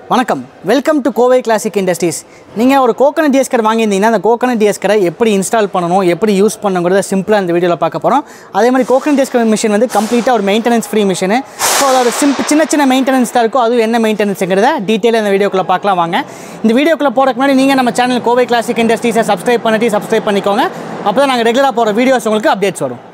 வணக்கம் welcome to Kovai classic industries நீங்கள் ஒரு கோகனட் டிஎஸ்கர் வாங்கியிருந்தீங்கன்னா அந்த கோகனட் டிஎஸ்கரை எப்படி இன்ஸ்டால் பண்ணணும் எப்படி யூஸ் பண்ணணுங்கிறத சிம்பிளாக இந்த வீடியோவில் பார்க்க போகிறோம் அதே மாதிரி கோகனட் டிஎஸ்கர் மிஷின் வந்து கம்ப்ளீட்டாக ஒரு மெயின்டெனன்ஸ் ஃப்ரீ மிஷின் ஸோ அதோட சிம்பிள் சின்ன சின்ன மெயின்டெனன்ஸ் தான் இருக்கும் அதுவும் என்ன மெயின்டெனன்ஸுங்கிறத டீட்டெயிலாக இந்த வீடியோக்குள்ளே பார்க்கலாம் வாங்க இந்த வீடியோக்குள்ளே போகிறதுக்கு முன்னாடி நீங்கள் நம்ம சேனல் கோவை கிளாசிக் இண்டஸ்ட்ரீஸை சப்ஸ்கிரைப் பண்ணிட்டு சப்ஸ்கிரைப் பண்ணிக்கோங்க அப்போ தான் நாங்கள் ரெகுலராக போகிற வீடியோஸ் உங்களுக்கு அப்டேட்ஸ் வரும்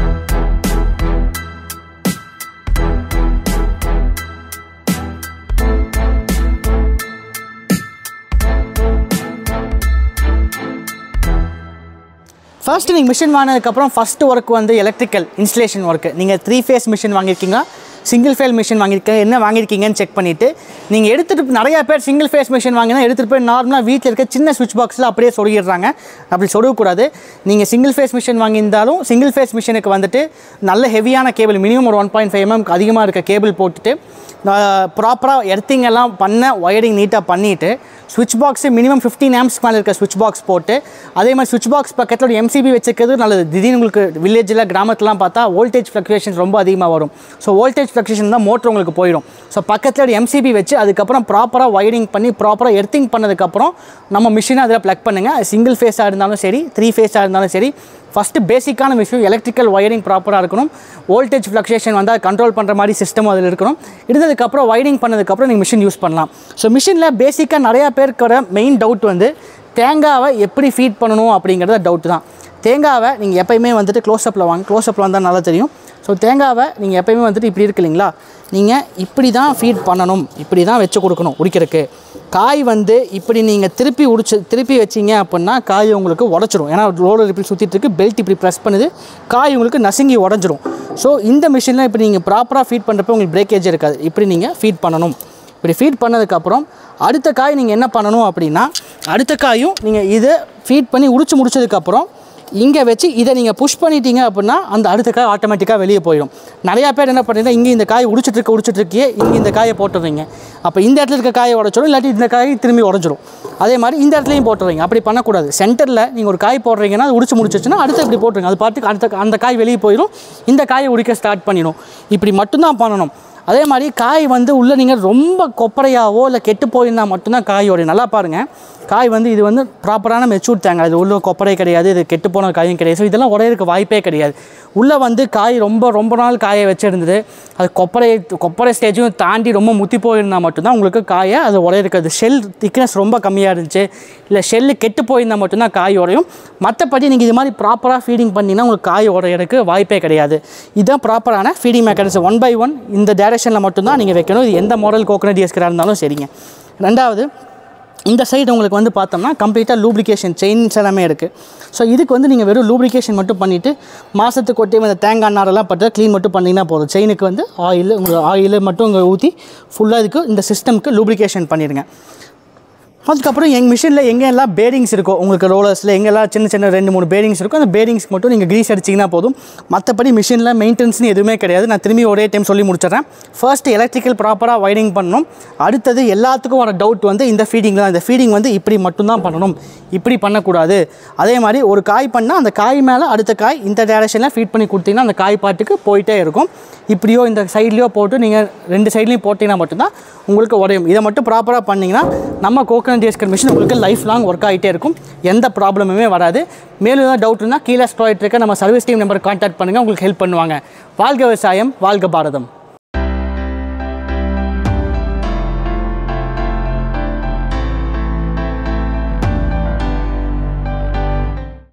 ஃபர்ஸ்ட் நீங்கள் மிஷின் வாங்கினதுக்கப்புறம் ஃபஸ்ட்டு ஒர்க் வந்து எலக்ட்ரிக்கல் இன்ஸ்டலேஷன் ஒர்க்கு நீங்கள் த்ரீ ஃபேஸ் மிஷின் வாங்கியிருக்கீங்களா சிங்கிள் ஃபேல் மிஷின் வாங்கியிருக்கீங்க என்ன வாங்கியிருக்கீங்கன்னு செக் பண்ணிவிட்டு நீங்கள் எடுத்துகிட்டு நிறையா பேர் சிங்கிள் ஃபேஸ் மிஷின் வாங்கினா எடுத்துகிட்டு போய் நார்மலாக வீட்டில் இருக்க சின்ன சுவிட்ச் பாக்ஸில் அப்படியே சொருகிடுறாங்க அப்படி சொருகக்கூடாது நீங்கள் சிங்கிள் ஃபேஸ் மிஷின் வாங்கியிருந்தாலும் சிங்கிள் ஃபேஸ் மிஷினுக்கு வந்துட்டு நல்ல ஹெவியான கேபிள் மினிமம் ஒரு ஒன் பாயிண்ட் ஃபைவ் எம்எம் அதிகமாக இருக்க கேபிள் போட்டுட்டு ப்ராப்பராக எர்த்திங் எல்லாம் பண்ண ஒயரிங் நீட்டாக பண்ணிவிட்டு சுவிட்ச் பாக்ஸு மினிமம் ஃபிஃப்டீன் ஆம்ஸ் மேலே இருக்க சுவிட்ச் பாக்ஸ் போட்டு அதே மாதிரி சுவிட்ச் பாக்ஸ் பக்கத்தில் ஒரு எம்சிபி வச்சுக்கிறது நல்லது திடீர்னு உங்களுக்கு வில்லேஜில் கிராமத்துலாம் பார்த்தா வோல்டேஜ் ஃப்ளக்சுவேஷன்ஸ் ரொம்ப அதிகமாக வரும் ஸோ வோல்டேஜ் ஃப்ளக்சுவேஷன் தான் மோட்டர் உங்களுக்கு போயிடும் ஸோ பக்கத்தில் ஒரு எம்சிபி வச்சு அதுக்கப்புறம் ப்ராப்பராக ஒயரிங் பண்ணி ப்ராப்பராக எர்த்திங் பண்ணதுக்கப்புறம் நம்ம மிஷினை அதில் ப்ளக் பண்ணுங்கள் சிங்கிள் ஃபேஸாக இருந்தாலும் சரி த்ரீ ஃபேஸாக இருந்தாலும் சரி ஃபஸ்ட்டு பேசிக்கான விஷயம் எலக்ட்ரிக்கல் ஒயரிங் ப்ராப்பராக இருக்கணும் வோல்டேஜ் ஃப்ளக்சுவேஷன் வந்து கண்ட்ரோல் பண்ணுற மாதிரி சிஸ்டம் அதில் இருக்கணும் இருந்ததுக்கப்புறம் ஒயரிங் பண்ணதுக்கப்புறம் நீங்கள் மிஷின் யூஸ் பண்ணலாம் ஸோ மிஷினில் பேசிக்காக நிறையா பேருக்கு வர மெயின் டவுட் வந்து தேங்காவை எப்படி ஃபீட் பண்ணணும் அப்படிங்கிறத டவுட் தான் தேங்காவை நீங்கள் எப்பயுமே வந்துட்டு க்ளோஸ்அப்பில் வாங்க க்ளோஸ்அப்பில் வந்தால் நல்லா தெரியும் ஸோ தேங்காவை நீங்கள் எப்பயுமே வந்துட்டு இப்படி இருக்கு இல்லைங்களா நீங்கள் இப்படி தான் ஃபீட் பண்ணணும் இப்படி தான் வச்சு கொடுக்கணும் உரிக்கிறதுக்கு காய் வந்து இப்படி நீங்கள் திருப்பி உடிச்சு திருப்பி வச்சீங்க அப்படின்னா காய் உங்களுக்கு உடச்சிரும் ஏன்னா ரோலர் இப்படி சுற்றிட்டு இருக்கு பெல்ட் இப்படி ப்ரெஸ் பண்ணுது காய் உங்களுக்கு நசுங்கி உடஞ்சிரும் ஸோ இந்த மிஷினில் இப்படி நீங்கள் ப்ராப்பராக ஃபீட் பண்ணுறப்ப உங்களுக்கு பிரேக்கேஜ் இருக்காது இப்படி நீங்கள் ஃபீட் பண்ணணும் இப்படி ஃபீட் பண்ணதுக்கப்புறம் அடுத்த காய் நீங்கள் என்ன பண்ணணும் அப்படின்னா அடுத்த காயும் நீங்கள் இதை ஃபீட் பண்ணி உடிச்சு முடிச்சதுக்கப்புறம் இங்கே வச்சு இதை நீங்கள் புஷ் பண்ணிட்டீங்க அப்படின்னா அந்த அடுத்த காய் ஆட்டோமேட்டிக்காக வெளியே போயிடும் நிறையா பேர் என்ன பண்ணுறீங்கன்னா இங்கே இந்த காய் உடிச்சிட்டு இருக்க உடிச்சிட்டு இருக்கியே இங்கே இந்த காயை போட்டுடுறீங்க அப்போ இந்த இடத்துல இருக்க காயை உடச்சிடும் இல்லாட்டி இந்த காய் திரும்பி உடஞ்சிரும் அதே மாதிரி இந்த இடத்துலையும் போட்டுருவீங்க அப்படி பண்ணக்கூடாது சென்டரில் நீங்கள் ஒரு காய் போடுறீங்கன்னா அது உடிச்சு முடிச்சிச்சுன்னா அடுத்து இப்படி போட்டுருங்க அது பாட்டுக்கு அடுத்த அந்த காய் வெளியே போயிடும் இந்த காயை உடிக்க ஸ்டார்ட் பண்ணிடும் இப்படி மட்டும்தான் பண்ணணும் அதே மாதிரி காய் வந்து உள்ளே நீங்கள் ரொம்ப கொப்பரையாவோ இல்லை கெட்டு போயிருந்தால் மட்டும்தான் காய் உடையும் நல்லா பாருங்கள் காய் வந்து இது வந்து ப்ராப்பரான மெச்சூர் தேங்காய் இது உள்ள கொப்பரை கிடையாது இது கெட்டு போன காயும் கிடையாது ஸோ இதெல்லாம் உடையிறதுக்கு வாய்ப்பே கிடையாது உள்ளே வந்து காய் ரொம்ப ரொம்ப நாள் காய வச்சுருந்தது அது கொப்பரை கொப்பரை ஸ்டேஜும் தாண்டி ரொம்ப முத்தி போயிருந்தால் மட்டும்தான் உங்களுக்கு காயை அது உடையிறதுக்கு ஷெல் திக்னஸ் ரொம்ப கம்மியாக இருந்துச்சு இல்லை ஷெல்லு கெட்டு போயிருந்தால் மட்டும்தான் காய் உடையும் மற்றபடி நீங்கள் இது மாதிரி ப்ராப்பராக ஃபீடிங் பண்ணிங்கன்னா உங்களுக்கு காய் உடையிறதுக்கு வாய்ப்பே கிடையாது இதுதான் ப்ராப்பரான feeding mechanism one by one இந்த டேரக்ஷனில் மட்டும்தான் நீங்கள் வைக்கணும் இது எந்த மாடல் கோகனட் டிஎஸ்கராக இருந்தாலும் சரிங்க ரெண்டாவது இந்த சைடு உங்களுக்கு வந்து பார்த்தோம்னா கம்ப்ளீட்டாக லூப்ளிகேஷன் செயின்ஸ் எல்லாமே இருக்குது ஸோ இதுக்கு வந்து நீங்கள் வெறும் லூப்ளிகேஷன் மட்டும் பண்ணிவிட்டு மாதத்துக்கு ஒட்டி இந்த தேங்காய் நாரெல்லாம் பட்டு க்ளீன் மட்டும் பண்ணிங்கன்னா போதும் செயினுக்கு வந்து ஆயில் உங்கள் ஆயில் மட்டும் உங்கள் ஊற்றி ஃபுல்லாக இதுக்கு இந்த சிஸ்டம்க்கு லூப்ளிகேஷன் பண்ணிடுங்க அதுக்கப்புறம் எங்கள் மிஷினில் எங்கெல்லாம் பேரிங்ஸ் இருக்கோ உங்களுக்கு ரோலர்ஸில் எங்கெல்லாம் சின்ன சின்ன ரெண்டு மூணு பேரிங்ஸ் இருக்கோ அந்த பேரிங்ஸ் மட்டும் நீங்கள் க்ரீஸ் அடிச்சிங்கன்னா போதும் மற்றபடி மிஷினில் மெயின்டெனன்ஸ்னு எதுவுமே கிடையாது நான் திரும்பி ஒரே டைம் சொல்லி முடிச்சிடுறேன் ஃபர்ஸ்ட் எலக்ட்ரிக்கல் ப்ராப்பராக வைரிங் பண்ணணும் அடுத்தது எல்லாத்துக்கும் வர டவுட் வந்து இந்த ஃபீடிங் தான் இந்த ஃபீடிங் வந்து இப்படி மட்டும்தான் பண்ணணும் இப்படி பண்ணக்கூடாது அதே மாதிரி ஒரு காய் பண்ணால் அந்த காய் மேலே அடுத்த காய் இந்த டேரக்ஷனில் ஃபீட் பண்ணி கொடுத்தீங்கன்னா அந்த காய் பாட்டுக்கு போயிட்டே இருக்கும் இப்படியோ இந்த சைட்லேயோ போட்டு நீங்கள் ரெண்டு சைட்லேயும் போட்டிங்கன்னா மட்டும்தான் உங்களுக்கு உடையும் இதை மட்டும் ப்ராப்பராக பண்ணிங்கன்னா நம்ம கோகனட் டிஎஸ்கர் மிஷின் உங்களுக்கு லைஃப் லாங் ஒர்க் ஆகிட்டே இருக்கும் எந்த ப்ராப்ளமுமே வராது மேலும் ஏதாவது டவுட் இருந்தால் கீழே ஸ்ட்ராய்ட் இருக்க நம்ம சர்வீஸ் டீம் நம்பர் கான்டாக்ட் பண்ணுங்கள் உங்களுக்கு ஹெல்ப் பண்ணுவாங்க வாழ்க விவசாயம் வாழ்க பாரதம்